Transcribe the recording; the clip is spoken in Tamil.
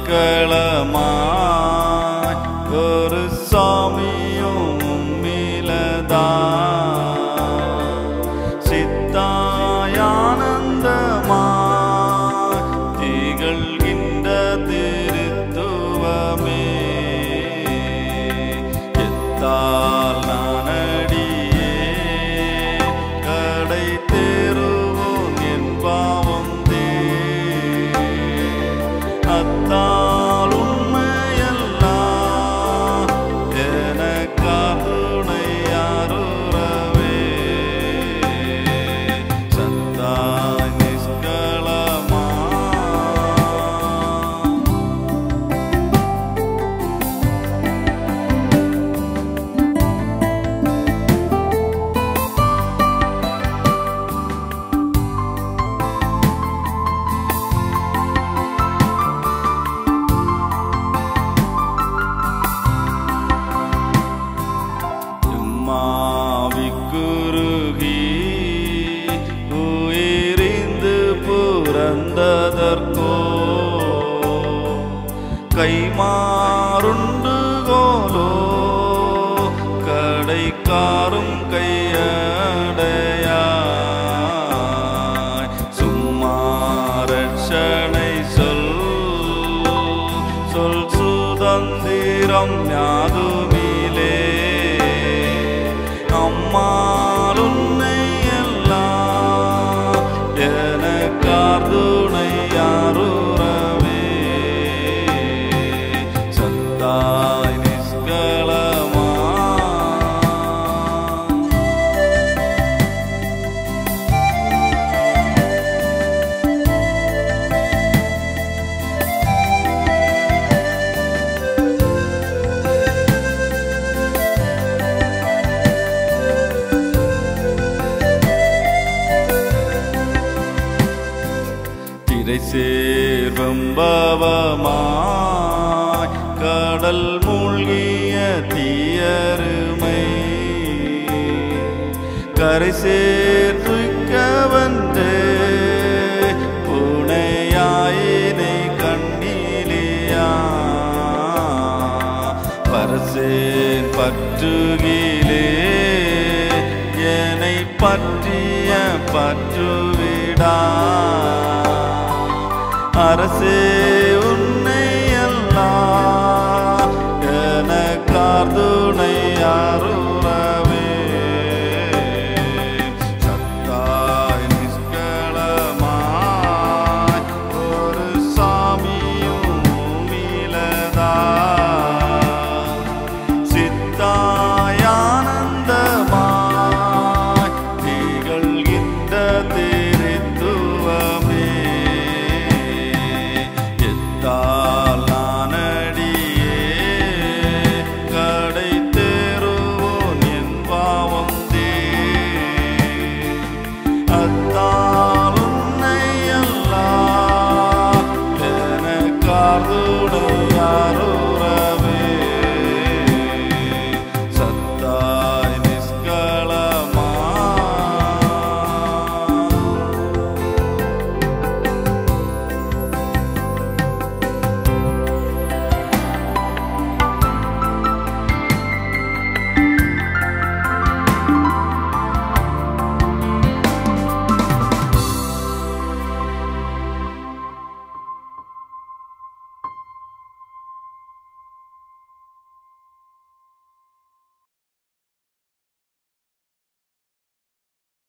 நிஷ்களமாய் ஒரு சாமியும் உம்மிலதா சித்தாயானந்தமாய் திகழ்கின்ற திருத்துவமே எத்தால் நானடியே கடை தேருவோம் என் பாவம் தே அத்தால் உண்மையெல்லாம் எனக்கா துணை யாருறவே சத்தாய் நிஷ்களமா குருகி உயிரிந்து புறந்ததற்கோ கைமாறுண்டு கோலோ கடைக்காரும் கையடையாய் சும்மாரட்சணை சொல் சொல் சுதந்திரம் யாதுமிலே அம்மாளுன்னை எல்லாம் எனக்கார்துணை யாருறவே சத்தாய் நிஷ்களமா திரை சேர்வம்பவமாய் கடல் மூழ்கிய தீயருமை கரை சேர்த்துக்க வந்தே புனையாயினை கண்ணிலியா பரசேன் பற்றுகிலே என்னை பற்றிய பற்றுவிடா அரசே